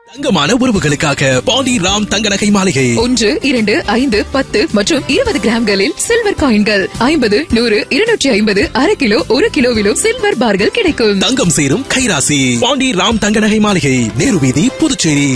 தங்கமான உறவுகளுக்காக பாண்டி ராம் தங்க நகை மாளிகை ஒன்று இரண்டு ஐந்து பத்து மற்றும் இருபது கிராம்களில் சில்வர் காயின்கள் ஐம்பது நூறு இருநூற்றி ஐம்பது அரை கிலோ ஒரு கிலோவிலும் சில்வர் பார்கள் கிடைக்கும் தங்கம் சேரும் கைராசி பாண்டி ராம் தங்க நகை மாளிகை நேரு வீதி புதுச்சேரி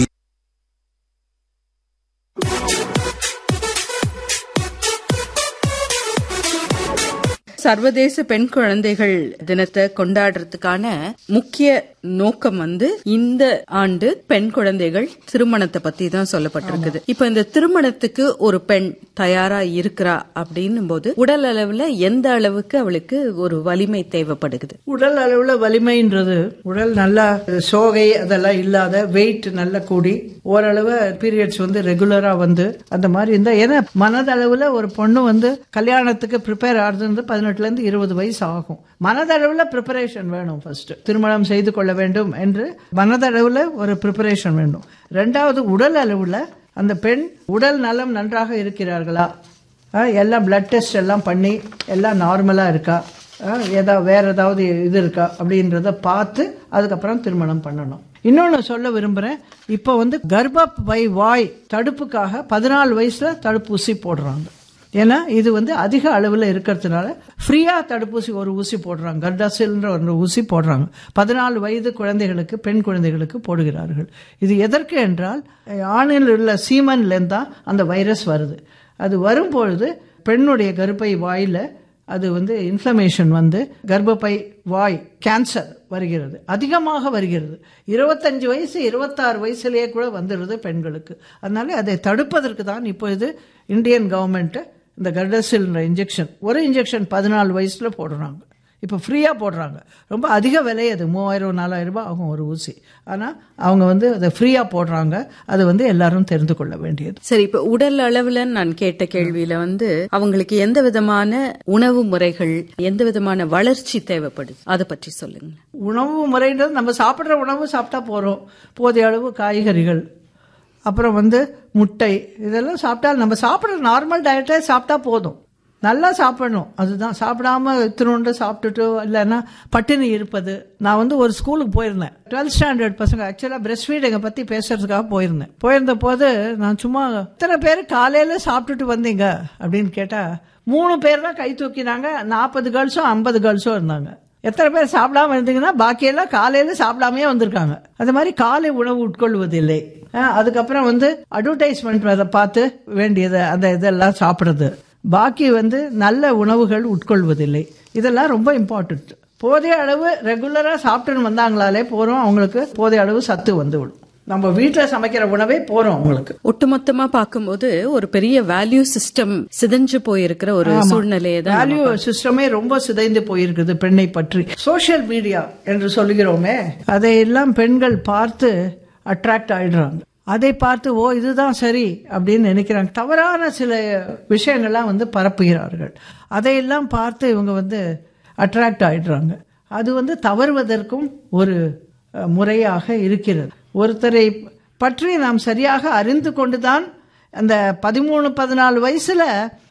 சர்வதேச பெண் குழந்தைகள் தினத்தை கொண்டாடுறதுக்கான முக்கிய நோக்கம் வந்து இந்த ஆண்டு பெண் குழந்தைகள் திருமணத்தை பத்தி தான் சொல்லப்பட்டிருக்குது இப்ப இந்த திருமணத்துக்கு ஒரு பெண் தயாரா இருக்கிறா அப்படின்னும் போது உடல் அளவுல எந்த அளவுக்கு அவளுக்கு ஒரு வலிமை தேவைப்படுகிறது உடல் அளவுல வலிமைன்றது உடல் நல்லா சோகை அதெல்லாம் இல்லாத வெயிட் நல்லா கூடி ஓரளவு பீரியட்ஸ் வந்து ரெகுலரா வந்து அந்த மாதிரி இருந்தா ஏன்னா மனதளவுல ஒரு பொண்ணு வந்து கல்யாணத்துக்கு ப்ரிப்பேர் ஆகுறது பதினெட்டுல இருந்து இருபது வயசு ஆகும் மனதளவுல ப்ரிப்பரேஷன் வேணும் ஃபர்ஸ்ட் திருமணம் செய்து கொள்ள வேண்டும் என்று மனதளவுல ஒரு ப்ரிப்பரேஷன் வேண்டும் ரெண்டாவது உடல் அளவுல அந்த பெண் உடல் நலம் நன்றாக இருக்கிறார்களா ஆ, எல்லாம் பிளட் டெஸ்ட் எல்லாம் பண்ணி எல்லாம் நார்மலா இருக்கா ஏதாவது வேற ஏதாவது இது இருக்கா அப்படின்றத பார்த்து அதுக்கப்புறம் திருமணம் பண்ணணும் இன்னொன்று சொல்ல விரும்புகிறேன் இப்போ வந்து கர்ப்பப்பை வாய் தடுப்புக்காக பதினாலு வயசுல தடுப்பூசி போடுறாங்க ஏன்னா இது வந்து அதிக அளவில் இருக்கிறதுனால ஃப்ரீயா தடுப்பூசி ஒரு ஊசி போடுறாங்க கர்டாசில்ன்ற ஒரு ஊசி போடுறாங்க பதினாலு வயது குழந்தைகளுக்கு பெண் குழந்தைகளுக்கு போடுகிறார்கள் இது எதற்கு என்றால் ஆணில் உள்ள சீமன்லேருந்து தான் அந்த வைரஸ் வருது அது வரும்பொழுது பெண்ணுடைய கர்ப்பை வாயில அது வந்து இன்ஃப்ளமேஷன் வந்து கர்ப்பப்பை வாய் கேன்சர் வருகிறது அதிகமாக வருகிறது இருபத்தஞ்சு வயசு இருபத்தாறு வயசுலேயே கூட வந்துடுது பெண்களுக்கு அதனால அதை தடுப்பதற்கு தான் இப்போ இது இந்தியன் கவர்மெண்ட் இந்த கர்டசில்ன்ற இன்ஜெக்ஷன் ஒரு இன்ஜெக்ஷன் பதினாலு வயசுல போடுறாங்க இப்போ ஃப்ரீயாக போடுறாங்க ரொம்ப அதிக விலை அது மூவாயிரம் நாலாயிரம் ரூபாய் ஆகும் ஒரு ஊசி ஆனால் அவங்க வந்து அதை ஃப்ரீயாக போடுறாங்க அது வந்து எல்லாரும் தெரிந்து கொள்ள வேண்டியது சரி இப்ப உடல் அளவுல நான் கேட்ட கேள்வியில வந்து அவங்களுக்கு எந்த விதமான உணவு முறைகள் எந்த விதமான வளர்ச்சி தேவைப்படுது அதை பற்றி சொல்லுங்க உணவு முறைன்றது நம்ம சாப்பிட்ற உணவு சாப்பிட்டா போகிறோம் போதிய அளவு காய்கறிகள் அப்புறம் வந்து முட்டை இதெல்லாம் சாப்பிட்டா நம்ம சாப்பிட்ற நார்மல் டயட்டே சாப்பிட்டா போதும் நல்லா சாப்பிடணும் அதுதான் சாப்பிடாம இத்தினோண்டு சாப்பிட்டுட்டு இல்லைன்னா பட்டினி இருப்பது நான் வந்து ஒரு ஸ்கூலுக்கு போயிருந்தேன் டுவெல்த் ஸ்டாண்டர்ட் பசங்க ஆக்சுவலாக பிரஸ்ட் ஃபீடிங்கை பற்றி பேசுறதுக்காக போயிருந்தேன் போயிருந்த போது நான் சும்மா இத்தனை பேர் காலையில் சாப்பிட்டுட்டு வந்தீங்க அப்படின்னு கேட்டால் மூணு பேர் தான் கை தூக்கினாங்க நாற்பது கேர்ள்ஸும் ஐம்பது கேர்ள்ஸும் இருந்தாங்க எத்தனை பேர் சாப்பிடாம இருந்தீங்கன்னா பாக்கியெல்லாம் காலையில சாப்பிடாமயே வந்திருக்காங்க அது மாதிரி காலை உணவு உட்கொள்வதில்லை அஹ் அதுக்கப்புறம் வந்து அட்வர்டைஸ்மெண்ட் அதை பார்த்து வேண்டியதை அந்த இதெல்லாம் சாப்பிடுறது பாக்கி வந்து நல்ல உணவுகள் உட்கொள்வதில்லை இதெல்லாம் ரொம்ப இம்பார்ட்டன்ட் போதிய அளவு ரெகுலரா சாப்பிட்டுன்னு வந்தாங்களாலே போறோம் அவங்களுக்கு போதிய அளவு சத்து வந்துவிடும் நம்ம வீட்டில் சமைக்கிற உணவே போறோம் அவங்களுக்கு ஒட்டுமொத்தமா பார்க்கும்போது ஒரு பெரிய வேல்யூ சிஸ்டம் சிதைஞ்சு போயிருக்கிற ஒரு சூழ்நிலையை தான் வேல்யூ சிஸ்டமே ரொம்ப சிதைந்து போயிருக்குது பெண்ணை பற்றி சோஷியல் மீடியா என்று சொல்லுகிறோமே அதையெல்லாம் பெண்கள் பார்த்து அட்ராக்ட் ஆயிடுறாங்க அதை பார்த்து ஓ இதுதான் சரி அப்படின்னு நினைக்கிறாங்க தவறான சில விஷயங்கள்லாம் வந்து பரப்புகிறார்கள் அதையெல்லாம் பார்த்து இவங்க வந்து அட்ராக்ட் ஆயிடுறாங்க அது வந்து தவறுவதற்கும் ஒரு அஹ், முறையாக இருக்கிறது ஒருத்தரை பற்றி நாம் சரியாக அறிந்து கொண்டுதான் அந்த பதிமூணு பதினாலு வயசுல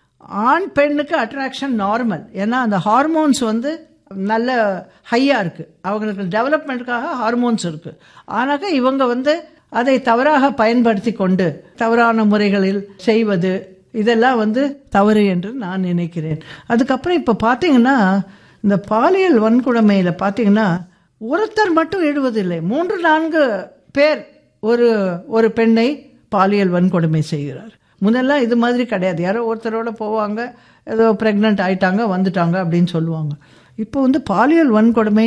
ஆண் பெண்ணுக்கு அட்ராக்ஷன் நார்மல் ஏன்னா அந்த ஹார்மோன்ஸ் வந்து நல்ல ஹையா இருக்கு அவங்களுக்கு டெவலப்மெண்ட்டுக்காக ஹார்மோன்ஸ் இருக்கு ஆனாக்க இவங்க வந்து அதை தவறாக பயன்படுத்தி கொண்டு தவறான முறைகளில் செய்வது இதெல்லாம் வந்து தவறு என்று நான் நினைக்கிறேன் அதுக்கப்புறம் இப்போ பார்த்தீங்கன்னா இந்த பாலியல் வன்கொடுமையில் பார்த்தீங்கன்னா ஒருத்தர் மட்டும் ஈடுவதில்லை மூன்று நான்கு பேர் ஒரு ஒரு பெண்ணை பாலியல் வன்கொடுமை செய்கிறார் முன்னெல்லாம் இது மாதிரி கிடையாது யாரோ ஒருத்தரோட போவாங்க ஏதோ பிரெக்னென்ட் ஆயிட்டாங்க வந்துட்டாங்க அப்படின்னு சொல்லுவாங்க இப்போ வந்து பாலியல் வன்கொடுமை